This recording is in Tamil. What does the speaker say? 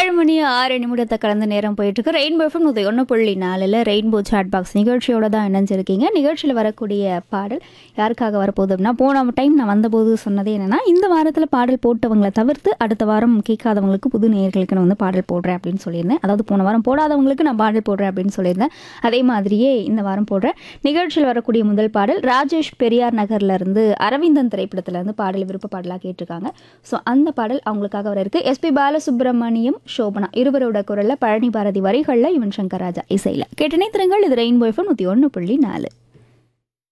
ஏழு மணி ஆறு நிமிடத்தை கலந்த நேரம் போயிட்டு இருக்கு ரெயின்போ எஃப்எம் நூற்றி ஒன்று புள்ளி நாலில் ரெயின்போ சாட் பாக்ஸ் நிகழ்ச்சியோட தான் இணைஞ்சிருக்கீங்க நிகழ்ச்சியில் வரக்கூடிய பாடல் யாருக்காக வரப்போகுது அப்படின்னா போன டைம் நான் வந்தபோது சொன்னது என்னன்னா இந்த வாரத்தில் பாடல் போட்டவங்களை தவிர்த்து அடுத்த வாரம் கேட்காதவங்களுக்கு புது நேயர்களுக்கு நான் வந்து பாடல் போடுறேன் அப்படின்னு சொல்லியிருந்தேன் அதாவது போன வாரம் போடாதவங்களுக்கு நான் பாடல் போடுறேன் அப்படின்னு சொல்லியிருந்தேன் அதே மாதிரியே இந்த வாரம் போடுறேன் நிகழ்ச்சியில் வரக்கூடிய முதல் பாடல் ராஜேஷ் பெரியார் நகர்ல இருந்து அரவிந்தன் திரைப்படத்துல இருந்து பாடல் விருப்ப பாடலாக கேட்டிருக்காங்க ஸோ அந்த பாடல் அவங்களுக்காக வர இருக்கு எஸ்பி பாலசுப்ரமணியம் சோபனா இருவரோட குரல்ல பழனி பாரதி வரிகளில் யுவன் சங்கர் ராஜா இசையில் கேட்டனே திருங்கள் இது ரெயின்போ எஃப்எம் நூற்றி ஒன்று புள்ளி நாலு